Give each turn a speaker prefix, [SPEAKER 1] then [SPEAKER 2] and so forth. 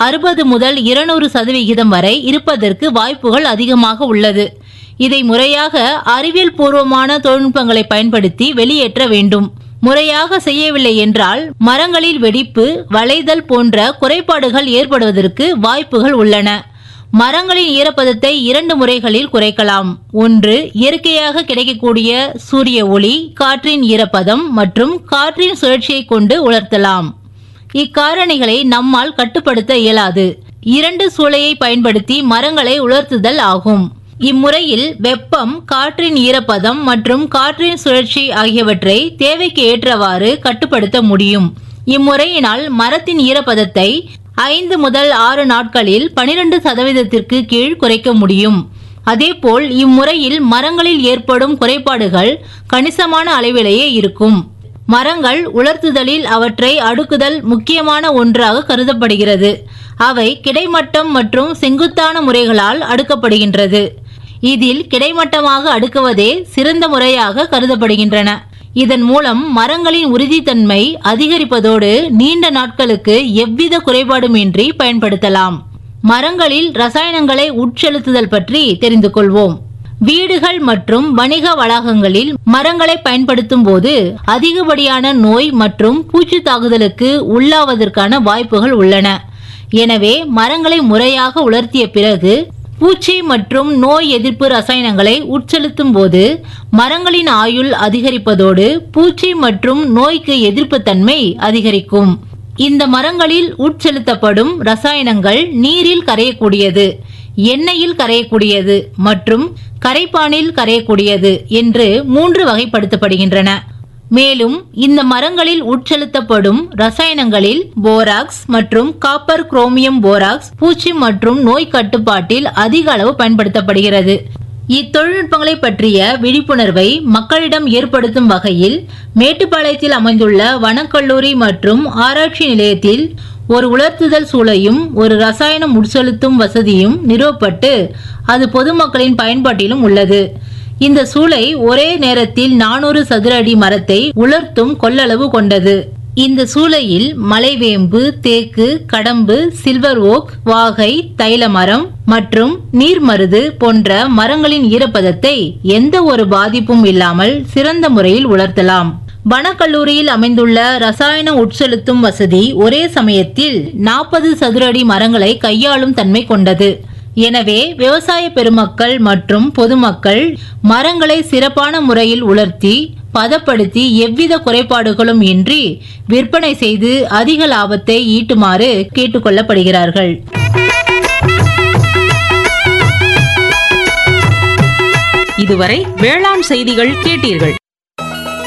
[SPEAKER 1] அறுபது முதல் இருநூறு சதவிகிதம் வரை இருப்பதற்கு வாய்ப்புகள் அதிகமாக உள்ளது இதை முறையாக அறிவியல் பூர்வமான தொழில்நுட்பங்களை பயன்படுத்தி வெளியேற்ற வேண்டும் முறையாக செய்யவில்லை என்றால் மரங்களில் வெடிப்பு வளைதல் போன்ற குறைபாடுகள் ஏற்படுவதற்கு வாய்ப்புகள் உள்ளன மரங்களின் ஈரப்பதத்தை இரண்டு முறைகளில் குறைக்கலாம் ஒன்று இயற்கையாக கிடைக்கக்கூடிய சூரிய ஒளி காற்றின் ஈரப்பதம் மற்றும் காற்றின் சுழற்சியை கொண்டு உலர்த்தலாம் இக்காரணிகளை நம்மால் கட்டுப்படுத்த இயலாது இரண்டு சூளையை பயன்படுத்தி மரங்களை உலர்த்துதல் ஆகும் இம்முறையில் வெப்பம் காற்றின் ஈரப்பதம் மற்றும் காற்றின் சுழற்சி ஆகியவற்றை தேவைக்கு ஏற்றவாறு கட்டுப்படுத்த முடியும் இம்முறையினால் மரத்தின் ஈரப்பதத்தை ஐந்து முதல் ஆறு நாட்களில் பனிரெண்டு சதவீதத்திற்கு கீழ் குறைக்க முடியும் அதேபோல் இம்முறையில் மரங்களில் ஏற்படும் குறைபாடுகள் கணிசமான அளவிலேயே இருக்கும் மரங்கள் உலர்த்துதலில் அவற்றை அடுக்குதல் முக்கியமான ஒன்றாக கருதப்படுகிறது அவை கிடைமட்டம் மற்றும் செங்குத்தான முறைகளால் அடுக்கப்படுகின்றது இதில் கிடைமட்டமாக அடுக்குவதே சிறந்த முறையாக கருதப்படுகின்றன இதன் மூலம் மரங்களின் உறுதித்தன்மை அதிகரிப்பதோடு நீண்ட நாட்களுக்கு எவ்வித குறைபாடுமின்றி பயன்படுத்தலாம் மரங்களில் ரசாயனங்களை உட்செலுத்துதல் பற்றி தெரிந்து கொள்வோம் வீடுகள் மற்றும் வணிக வளாகங்களில் மரங்களை பயன்படுத்தும் போது அதிகப்படியான நோய் மற்றும் பூச்சி தாக்குதலுக்கு உள்ளாவதற்கான வாய்ப்புகள் உள்ளன எனவே மரங்களை முறையாக உலர்த்திய பிறகு பூச்சி மற்றும் நோய் எதிர்ப்பு ரசாயனங்களை உட்செலுத்தும் போது மரங்களின் ஆயுள் அதிகரிப்பதோடு பூச்சி மற்றும் நோய்க்கு எதிர்ப்பு தன்மை அதிகரிக்கும் இந்த மரங்களில் உட்செலுத்தப்படும் ரசாயனங்கள் நீரில் கரையக்கூடியது எண்ணெயில் கரையக்கூடியது மற்றும் கரைப்பானில் கரையக்கூடியது என்று மூன்று வகைப்படுத்தப்படுகின்றன மேலும் இந்த மரங்களில் உட்செலுத்தப்படும் ரசாயனங்களில் போராக்ஸ் மற்றும் காப்பர் குரோமியம் போராக்ஸ் பூச்சி மற்றும் நோய் கட்டுப்பாட்டில் அதிக அளவு பயன்படுத்தப்படுகிறது இத்தொழில்நுட்பங்களை பற்றிய விழிப்புணர்வை மக்களிடம் ஏற்படுத்தும் வகையில் மேட்டுப்பாளையத்தில் அமைந்துள்ள வனக்கல்லூரி மற்றும் ஆராய்ச்சி நிலையத்தில் ஒரு உலர்த்துதல் சூளையும் ஒரு ரசாயனம் உட்செலுத்தும் வசதியும் நிறுவப்பட்டு அது பொதுமக்களின் பயன்பாட்டிலும் உள்ளது இந்த சூளை ஒரே நேரத்தில் நானூறு சதுர அடி மரத்தை உலர்த்தும் கொள்ளளவு கொண்டது இந்த சூளையில் மலைவேம்பு தேக்கு கடம்பு சில்வர் ஓக் வாகை தைல மரம் மற்றும் நீர்மருது போன்ற மரங்களின் ஈரப்பதத்தை எந்த ஒரு பாதிப்பும் இல்லாமல் சிறந்த முறையில் உலர்த்தலாம் வனக்கல்லூரியில் அமைந்துள்ள ரசாயன உட்செலுத்தும் வசதி ஒரே சமயத்தில் நாற்பது சதுர அடி மரங்களை கையாளும் தன்மை கொண்டது எனவே விவசாய பெருமக்கள் மற்றும் பொதுமக்கள் மரங்களை சிறப்பான முறையில் உலர்த்தி பதப்படுத்தி எவ்வித குறைபாடுகளும் இன்றி விற்பனை செய்து அதிக லாபத்தை ஈட்டுமாறு கேட்டுக்கொள்ளப்படுகிறார்கள்
[SPEAKER 2] இதுவரை வேளாண் செய்திகள் கேட்டீர்கள்